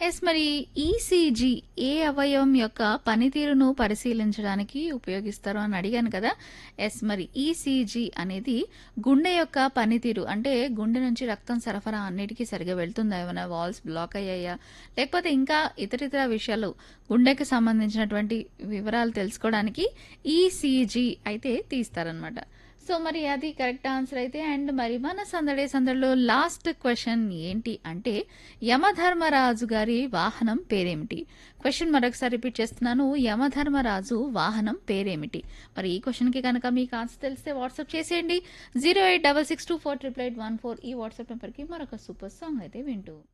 yes మరి ECG ఏ అవయవం యొక్క పనితీరును పరిశీలించడానికి ఉపయోగిస్తారు అని అడిగాను కదా ఎస్ మరి ఈసీజీ అనేది గుండె యొక్క పనితీరు అంటే గుండె నుంచి రక్తం సరఫరా అన్నిటికీ సరిగా వెళ్తుందా ఏమైనా వాల్స్ బ్లాక్ అయ్యాయా లేకపోతే ఇంకా ఇతరితర విషయాలు గుండెకి సంబంధించినటువంటి వివరాలు తెలుసుకోవడానికి ఈసీజీ అయితే తీస్తారనమాట సో మరి అది కరెక్ట్ ఆన్సర్ అయితే అండ్ మరి మన సందడే సందడిలో లాస్ట్ క్వశ్చన్ ఏంటి అంటే యమధర్మరాజు గారి వాహనం పేరేమిటి క్వశ్చన్ మరొకసారి రిపీట్ చేస్తున్నాను యమధర్మరాజు వాహనం పేరేమిటి మరి ఈ క్వశ్చన్కి కనుక మీకు ఆన్సర్ తెలిస్తే వాట్సాప్ చేసేయండి zero eight double six two four triple eight one four ఈ వాట్సాప్ నెంబర్కి మరొక సూపర్ సాంగ్ అయితే వింటూ